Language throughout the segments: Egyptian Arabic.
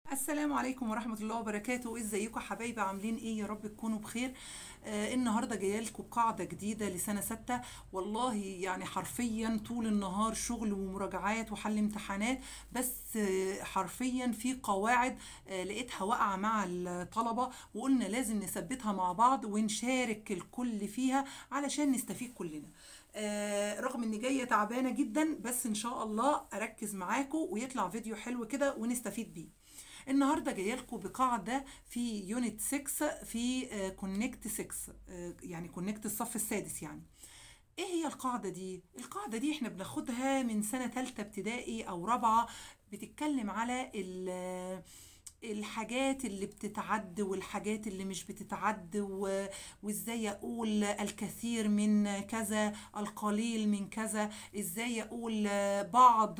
السلام عليكم ورحمة الله وبركاته ازيكم حبايبي عاملين ايه يا رب تكونوا بخير آه النهاردة جاية لكم قاعدة جديدة لسنة ستة والله يعني حرفيا طول النهار شغل ومراجعات وحل امتحانات بس آه حرفيا في قواعد آه لقيتها واقعة مع الطلبة وقلنا لازم نثبتها مع بعض ونشارك الكل فيها علشان نستفيد كلنا آه رغم اني جايه تعبانه جدا بس ان شاء الله اركز معاكم ويطلع فيديو حلو كده ونستفيد بيه النهارده جايه لكم بقاعده في يونت 6 في كونكت 6 يعني كونكت الصف السادس يعني ايه هي القاعده دي القاعده دي احنا بناخدها من سنه ثالثه ابتدائي او رابعه بتتكلم على ال الحاجات اللي بتتعد والحاجات اللي مش بتتعد و... وازاي اقول الكثير من كذا القليل من كذا ازاي اقول بعض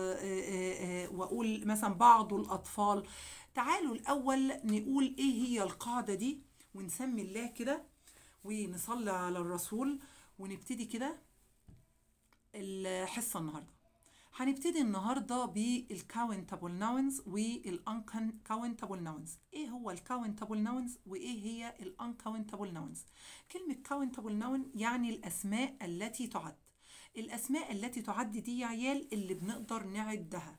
واقول مثلا بعض الاطفال تعالوا الاول نقول ايه هي القاعده دي ونسمي الله كده ونصلي على الرسول ونبتدي كده الحصه النهارده هنبتدي النهارده بالكاونتابل ناونز والانكاونتابل ناونز ايه هو الكاونتابل ناونز وايه هي الانكاونتابل ناونز كلمه كاونتابل ناون يعني الاسماء التي تعد الاسماء التي تعد دي يا عيال اللي بنقدر نعدها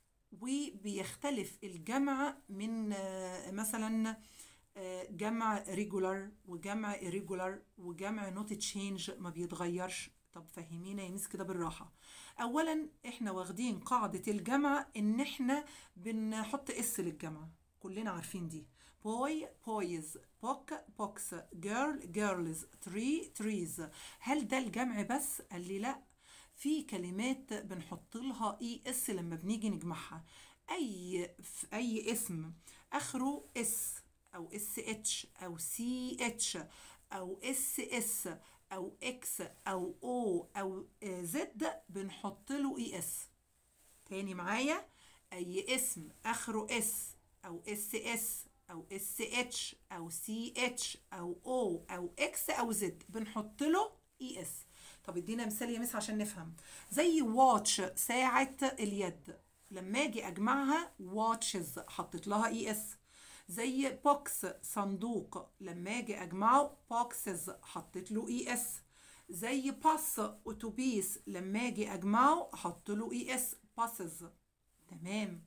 وبيختلف الجمع من مثلا جمع ريجولار وجمع irregular وجمع نوت تشينج ما بيتغيرش طب فهمينا يا ميس كده بالراحه اولا احنا واخدين قاعده الجمع ان احنا بنحط اس للجمع كلنا عارفين دي بوي بويز بوك بوكس جيرل جيرلز تري تريز هل ده الجمع بس قال لي لا في كلمات بنحط لها اي اس لما بنيجي نجمعها اي اي اسم اخره اس او اس اتش او سي اتش او اس اس او اكس او او او زد بنحط له اي اس تاني معايا اي اسم اخره اس او اس اس او اس اتش او سي اتش او او او اكس او زد بنحط له اي اس طب ادينا مثال يا مس عشان نفهم زي واتش ساعة اليد لما اجي اجمعها واتشز حطيت لها اي اس زي بوكس صندوق لما اجي اجمعه بوكسز حطيت له اي اس زي باص اتوبيس لما اجي اجمعه احط له اي اس باسز تمام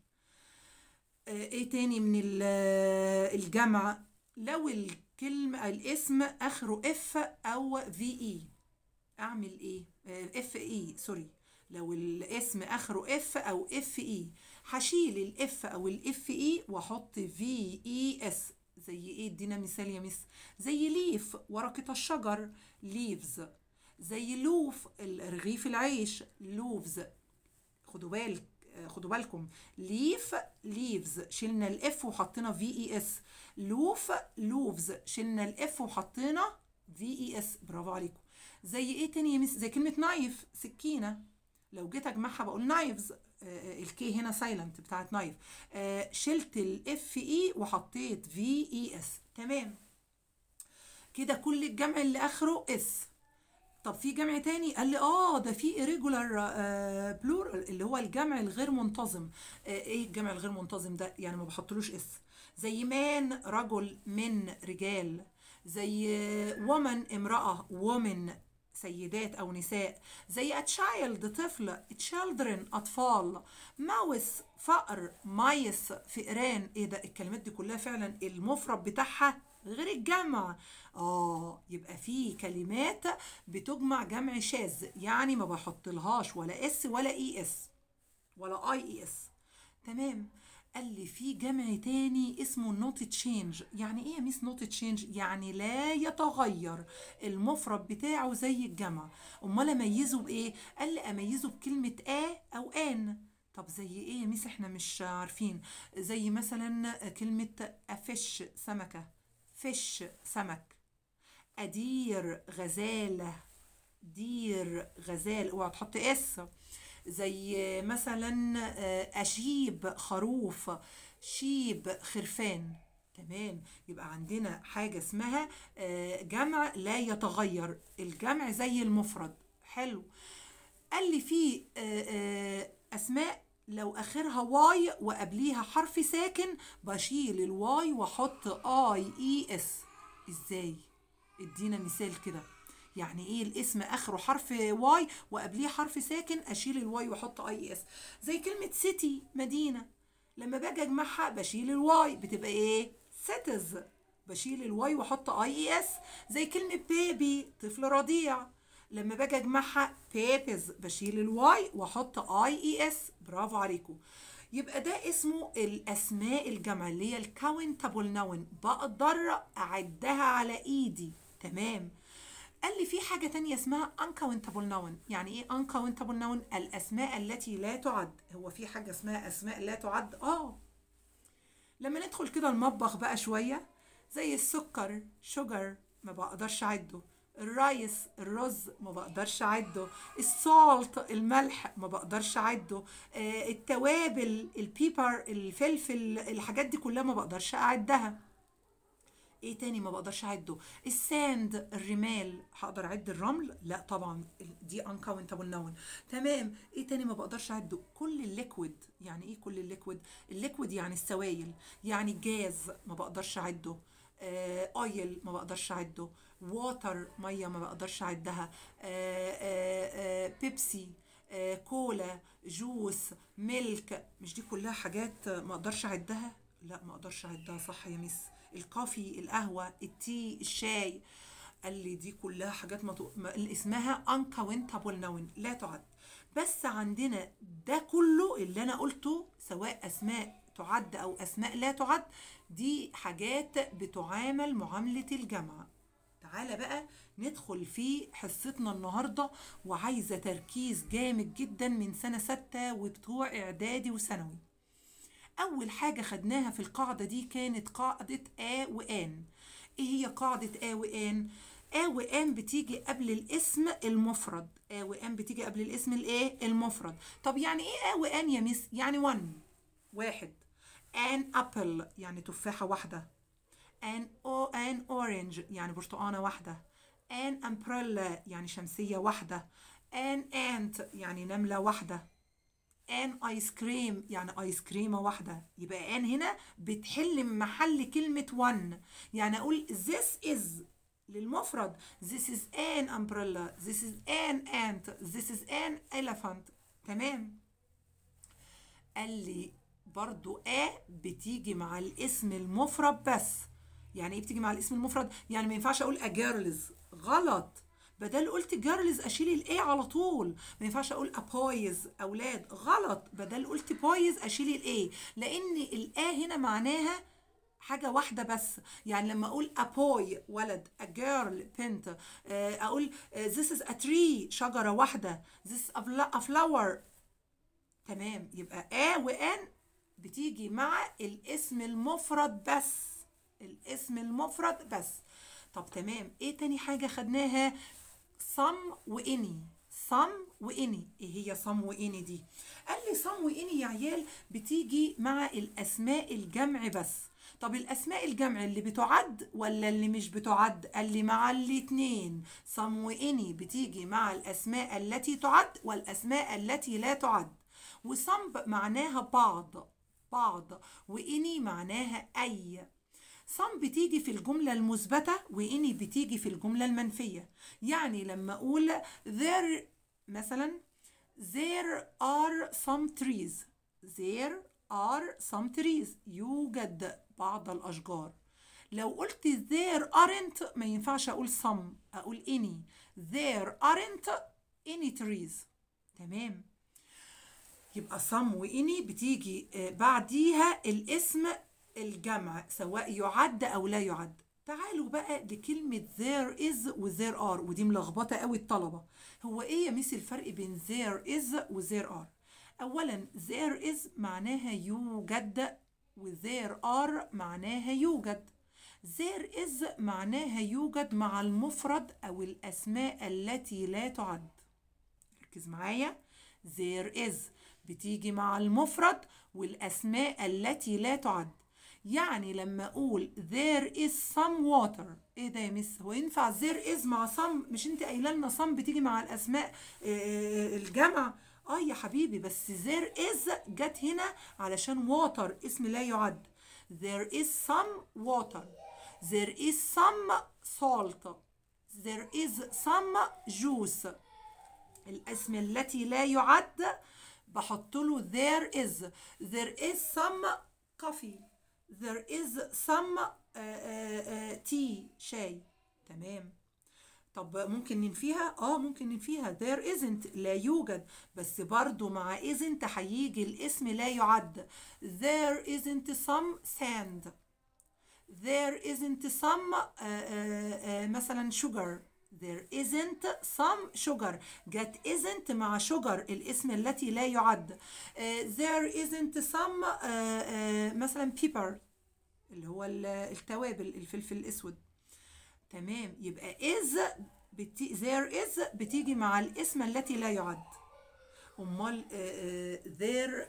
آه ايه تاني من الجمع لو الكلمة الاسم اخره اف او في اي اعمل ايه اف اي سوري لو الاسم اخره اف او اف اي هشيل الاف او الاف اي واحط في اي اس زي ايه ادينا مثال يا مس زي ليف ورقة الشجر ليفز زي لوف رغيف العيش لوفز خدوا بالك خدوا بالكم ليف ليفز شلنا الاف وحطينا في اي اس لوف لوفز شلنا الاف وحطينا في اي اس برافو عليكم زي ايه تاني يا مس زي كلمة نايف سكينة لو جيت اجمعها بقول نايفز الكي هنا سايلنت بتاعت نايف شلت الاف اي وحطيت في اي اس تمام كده كل الجمع اللي اخره اس طب في جمع تاني قال لي اه ده في irregular آه بلورال اللي هو الجمع الغير منتظم آه ايه الجمع الغير منتظم ده يعني ما بحطلوش اس زي مان رجل من رجال زي ومن امرأة ومن سيدات أو نساء زي a child طفل children أطفال ماوس فأر مايس فئران إيه ده الكلمات دي كلها فعلا المفرد بتاعها غير الجمع اه يبقى في كلمات بتجمع جمع شاذ يعني ما بحط لهاش ولا اس ولا اي اس ولا اي اي اس تمام قال لي في جمع تاني اسمه نوت تشينج يعني ايه يا ميس نوت تشينج يعني لا يتغير المفرد بتاعه زي الجمع امال اميزه بايه قال لي اميزه بكلمه ا او ان طب زي ايه يا ميس احنا مش عارفين زي مثلا كلمه افش سمكه فش سمك ادير غزاله دير غزال اوعى تحط اس زي مثلا أشيب خروف شيب خرفان تمام يبقى عندنا حاجة اسمها جمع لا يتغير الجمع زي المفرد حلو قال لي في أسماء لو اخرها واي وقبليها حرف ساكن بشيل الواي واحط اي اي اس ازاي ادينا مثال كده يعني ايه الاسم اخره حرف واي وقبليه حرف ساكن اشيل الواي واحط اي اي اس زي كلمه سيتي مدينه لما باجي اجمعها بشيل الواي بتبقى ايه سيتيز بشيل الواي واحط اي اي اس زي كلمه بيبي طفل رضيع لما باجي اجمعها بيبيز بشيل الواي واحط اي اي اس برافو عليكم يبقى ده اسمه الاسماء الجمع اللي هي الكاونتابل نون بقدر اعدها على ايدي تمام قال لي في حاجة تانية اسمها uncountable noun يعني ايه uncountable noun الأسماء التي لا تعد هو في حاجة اسمها أسماء لا تعد اه لما ندخل كده المطبخ بقى شوية زي السكر شوجر ما بقدرش أعده الرايس الرز ما بقدرش أعده السولت الملح ما بقدرش أعده آه التوابل البيبر الفلفل الحاجات دي كلها ما بقدرش أعدها ايه تاني ما بقدرش اعده الساند الرمال هقدر اعد الرمل لا طبعا دي uncountable noun تمام ايه تاني ما بقدرش اعده كل الليكويد يعني ايه كل الليكويد الليكويد يعني السوائل يعني الجاز ما بقدرش اعده اويل ما بقدرش اعده ووتر ميه ما بقدرش اعدها آه، آه، آه، بيبسي آه، كولا جوس ميلك مش دي كلها حاجات ما اقدرش اعدها لا ما اقدرش اعدها صح يا مس الكافي القهوه التي الشاي قال لي دي كلها حاجات ما تو- ما- اللي اسمها uncountable noun لا تعد بس عندنا ده كله اللي انا قلته سواء اسماء تعد او اسماء لا تعد دي حاجات بتعامل معامله الجمع تعالى بقى ندخل في حصتنا النهاردة وعايزة تركيز جامد جدا من سنة ستة وبتوع إعدادي وثانوي أول حاجة خدناها في القاعدة دي كانت قاعدة آ وآن إيه هي قاعدة آ وآن؟ آ وآن بتيجي قبل الاسم المفرد آ وآن بتيجي قبل الاسم الإيه؟ المفرد طب يعني إيه آ وآن يا مس؟ يعني one واحد an apple يعني تفاحة واحدة an, o, an orange يعني برتقانة واحدة an umbrella يعني شمسية واحدة an ant يعني نملة واحدة an ice cream يعني ايس كريمة واحدة يبقى an هنا بتحل محل كلمة one يعني اقول this is للمفرد this is an umbrella this is an ant this is an elephant تمام قال لي برضو آ بتيجي مع الاسم المفرد بس يعني ايه بتيجي مع الاسم المفرد يعني ما ينفعش اقول اجيرلز غلط بدل قلت جيرلز اشيل الاي على طول ما ينفعش اقول ابويز اولاد غلط بدل قلت بويز اشيل الاي لان الا هنا معناها حاجة واحدة بس يعني لما أقول a boy ولد a girl بنت آه، أقول آه، this is a tree شجرة واحدة this is a fla- a flower تمام يبقى آ وآن بتيجي مع الاسم المفرد بس الاسم المفرد بس طب تمام ايه تاني حاجة خدناها صم وإني صم وإني ايه هي صم وإني دي قال لي صم وإني يا عيال بتيجي مع الأسماء الجمع بس طب الأسماء الجمع اللي بتعد ولا اللي مش بتعد قال لي مع الاتنين صم وإني بتيجي مع الأسماء التي تعد والأسماء التي لا تعد وصم معناها بعض بعض وإني معناها أي صم بتيجي في الجملة المثبتة وإني بتيجي في الجملة المنفية يعني لما أقول there مثلا there are some trees there are some trees يوجد بعض الأشجار لو قلت there aren't ما ينفعش أقول some أقول any there aren't any trees تمام يبقى صم وإني بتيجي آه، بعديها الاسم الجمع سواء يعد أو لا يعد تعالوا بقى لكلمة there is و there are ودي ملخبطة قوي الطلبة هو ايه يا ميسي الفرق بين there is و there are أولا there is معناها يوجد و there are معناها يوجد there is معناها يوجد مع المفرد أو الأسماء التي لا تعد ركز معايا there is بتيجي مع المفرد والأسماء التي لا تعد يعني لما أقول there is some water إيه ده يا مس هو ينفع there is مع some مش أنت قايلة لنا some بتيجي مع الأسماء آه، الجمع اه يا حبيبي بس there is جت هنا علشان water اسم لا يعد there is some water there is some salt there is some juice الاسم التي لا يعد بحط له there is there is some coffee there is some uh, uh, uh, tea شاي تمام طب ممكن ننفيها اه ممكن ننفيها there isn't لا يوجد بس برضو مع isn't هيجي الاسم لا يعد there isn't some sand there isn't some uh, uh, uh, مثلا sugar there isn't some sugar جت isn't مع sugar الاسم التي لا يعد uh, there isn't some uh, uh, مثلا pepper اللي هو التوابل الفلفل الاسود تمام يبقى is بتي there is بتيجي مع الاسم التي لا يعد امال uh, uh, there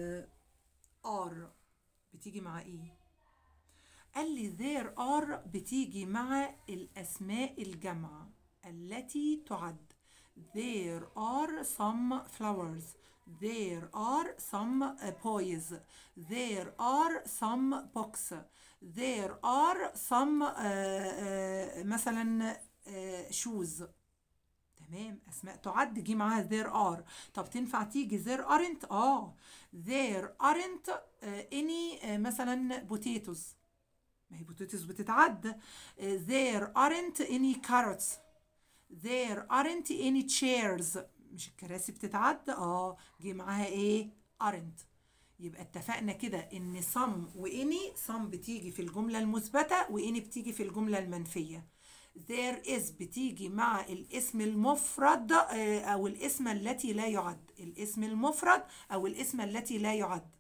uh, are بتيجي مع ايه قال لي there are بتيجي مع الأسماء الجمع التي تعد there are some flowers there are some boys there are some books there are some uh, uh, مثلا uh, shoes تمام اسماء تعد جه معاها there are طب تنفع تيجي there aren't اه there aren't uh, any uh, مثلا potatoes ما هي بوتيتوس بتتعد there aren't any carrots there aren't any chairs مش الكراسي بتتعد اه جه معاها ايه aren't يبقى اتفقنا كده ان some واني some بتيجي في الجملة المثبتة واني بتيجي في الجملة المنفية there is بتيجي مع الاسم المفرد او الاسم التي لا يعد الاسم المفرد او الاسم التي لا يعد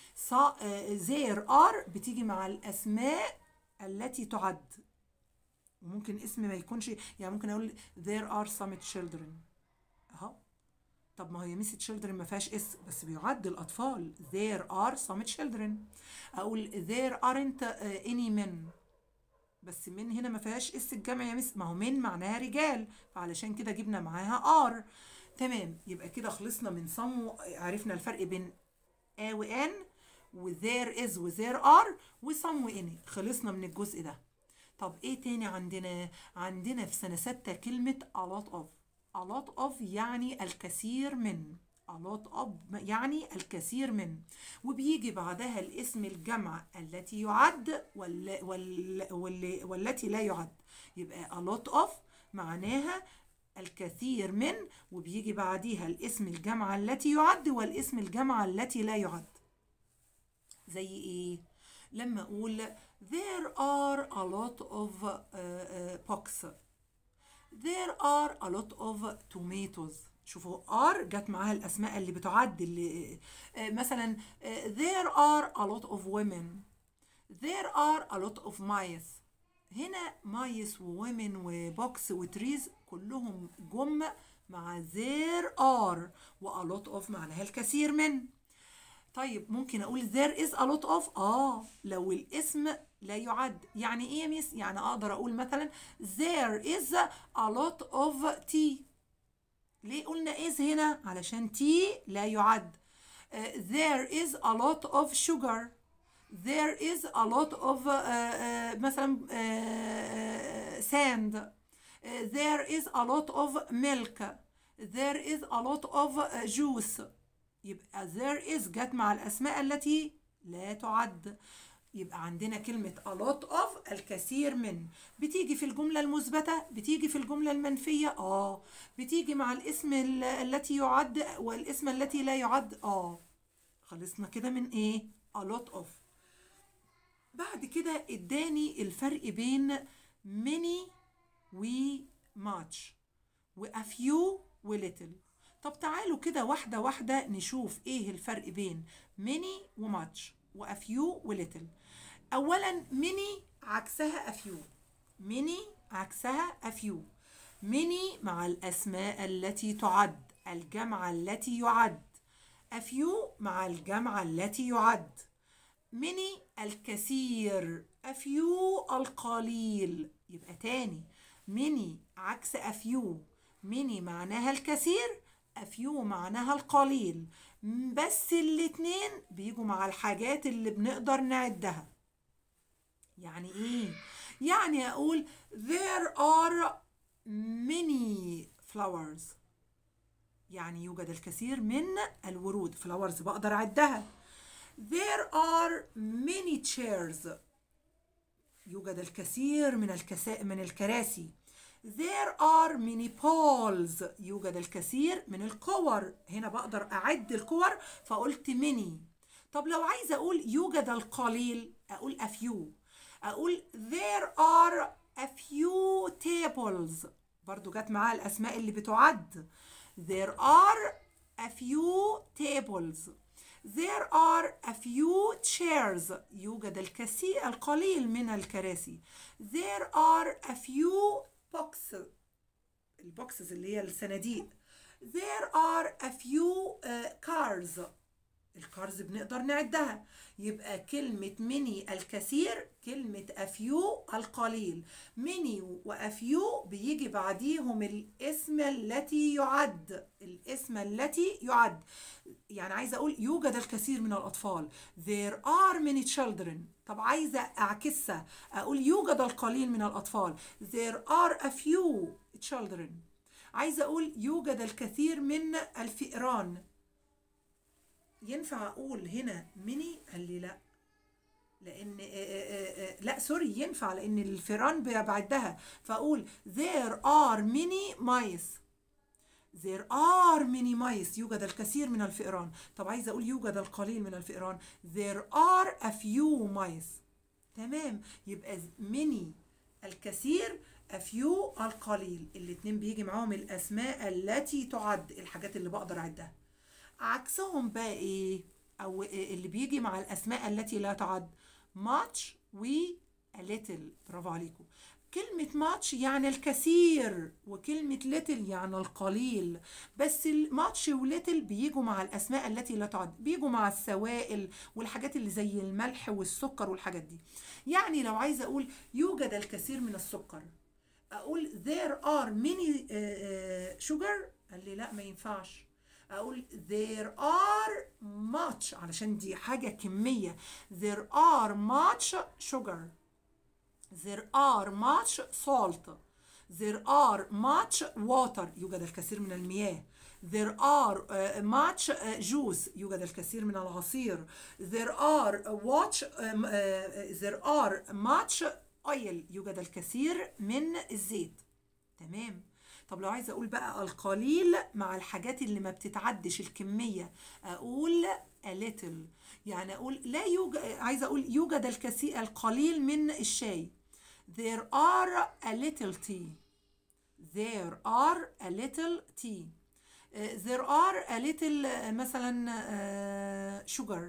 there are بتيجي مع الاسماء التي تعد وممكن اسم ما يكونش يعني ممكن اقول there are some children اهو طب ما هي ميس children ما فيهاش اس بس بيعد الاطفال there are some children اقول there aren't any men بس من هنا ما فيهاش اس الجمع يا مس ما هو من معناها رجال فعلشان كده جبنا معاها ار تمام يبقى كده خلصنا من صم عرفنا الفرق بين ا وان وذير از وذير ار وصم واني خلصنا من الجزء ده طب ايه تاني عندنا عندنا في سنه ستة كلمه a lot of a lot of يعني الكثير من a lot of يعني الكثير من وبيجي بعدها الاسم الجمع التي يعد وال وال وال والتي لا يعد يبقى a lot of معناها الكثير من وبيجي بعديها الاسم الجمع التي يعد والاسم الجمع التي لا يعد زي ايه لما اقول there are a lot of uh, uh, books there are a lot of tomatoes شوفوا are جت معاها الاسماء اللي بتعد اللي uh, مثلا uh, there are a lot of women there are a lot of mice هنا مايس وومن وبوكس وتريز كلهم جم مع there are و a lot of معناها الكثير من طيب ممكن اقول there is a lot of اه لو الاسم لا يعد يعني ايه يا ميس يعني اقدر اقول مثلا there is a lot of tea ليه قلنا is هنا علشان tea لا يعد uh, there is a lot of sugar there is a lot of uh, uh, مثلا uh, sand uh, there is a lot of milk there is a lot of uh, juice يبقى there is جت مع الأسماء التي لا تعد يبقى عندنا كلمة a lot of الكثير من بتيجي في الجملة المثبتة بتيجي في الجملة المنفية اه بتيجي مع الاسم التي يعد والاسم التي لا يعد اه خلصنا كده من ايه a lot of بعد كده اداني الفرق بين many و much و a few و little طب تعالوا كده واحدة واحدة نشوف ايه الفرق بين many و much و a few و little اولا many عكسها a few many عكسها a few many مع الاسماء التي تعد الجمع التي يعد a few مع الجمع التي يعد many الكثير a few القليل يبقى تاني many عكس a few many معناها الكثير a few معناها القليل بس الاتنين بيجوا مع الحاجات اللي بنقدر نعدها يعني ايه يعني اقول there are many flowers يعني يوجد الكثير من الورود flowers بقدر اعدها there are many chairs يوجد الكثير من الكسا... من الكراسي There are many balls يوجد الكثير من الكور هنا بقدر أعد الكور فقلت many طب لو عايزة أقول يوجد القليل أقول a few أقول there are a few tables برضو جت معاها الأسماء اللي بتعد there are a few tables There are a few chairs يوجد الكثير القليل من الكراسي There are a few boxes البوكسز اللي هي الصناديق There are a few uh, cars الكارز بنقدر نعدها يبقى كلمة مني الكثير كلمة أفيو القليل مني وأفيو بيجي بعديهم الاسم التي يعد الاسم التي يعد يعني عايزة أقول يوجد الكثير من الأطفال there are many children طب عايزة أعكسها أقول يوجد القليل من الأطفال there are a few children عايزة أقول يوجد الكثير من الفئران ينفع اقول هنا ميني قال لي لا لان آآ آآ لا سوري ينفع لان الفئران بعدها فاقول there are many mice there are many mice يوجد الكثير من الفئران طب عايزه اقول يوجد القليل من الفئران there are a few mice تمام يبقى many الكثير a few القليل الاتنين بيجي معاهم الاسماء التي تعد الحاجات اللي بقدر اعدها عكسهم بقى ايه او اللي بيجي مع الاسماء التي لا تعد much و a little برافو عليكم كلمة much يعني الكثير وكلمة little يعني القليل بس much و little بيجوا مع الأسماء التي لا تعد بيجوا مع السوائل والحاجات اللي زي الملح والسكر والحاجات دي يعني لو عايزة أقول يوجد الكثير من السكر أقول there are many uh, sugar قال لي لا ما ينفعش اقول there are much علشان دي حاجة كمية there are much sugar there are much salt there are much water يوجد الكثير من المياه there are uh, much uh, juice يوجد الكثير من العصير there are watch um, uh, there are much oil يوجد الكثير من الزيت تمام طب لو عايزه اقول بقى القليل مع الحاجات اللي ما بتتعدش الكميه اقول a little يعني اقول لا يوجد عايزه اقول يوجد الكثير القليل من الشاي there are a little tea there are a little tea uh, there are a little uh, مثلا uh, sugar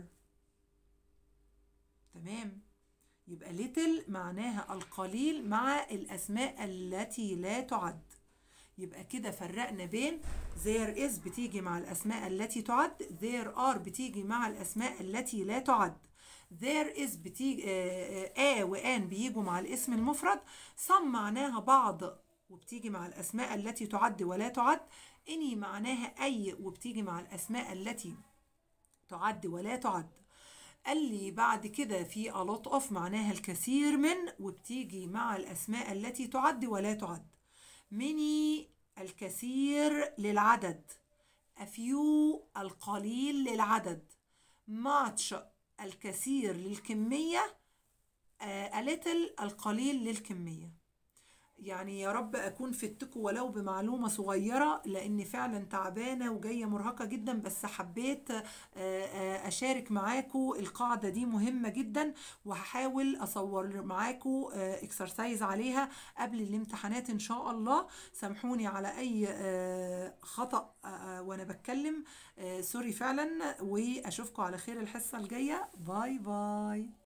تمام يبقى little معناها القليل مع الأسماء التي لا تعد يبقى كده فرقنا بين there is بتيجي مع الأسماء التي تعد there are بتيجي مع الأسماء التي لا تعد there is بتيجي آ وآن بيجوا مع الاسم المفرد some معناها بعض وبتيجي مع الأسماء التي تعد ولا تعد any معناها أي وبتيجي مع الأسماء التي تعد ولا تعد قال لي بعد كده في a lot of معناها الكثير من وبتيجي مع الأسماء التي تعد ولا تعد many الكثير للعدد a few القليل للعدد much الكثير للكمية a little القليل للكمية يعني يا رب أكون فدتكم ولو بمعلومة صغيرة لأني فعلا تعبانة وجاية مرهقة جدا بس حبيت أشارك معاكم القاعدة دي مهمة جدا وهحاول أصور معاكم اكسرسايز عليها قبل الامتحانات إن شاء الله سامحوني على أي خطأ وأنا بتكلم سوري فعلا وأشوفكم على خير الحصة الجاية باي باي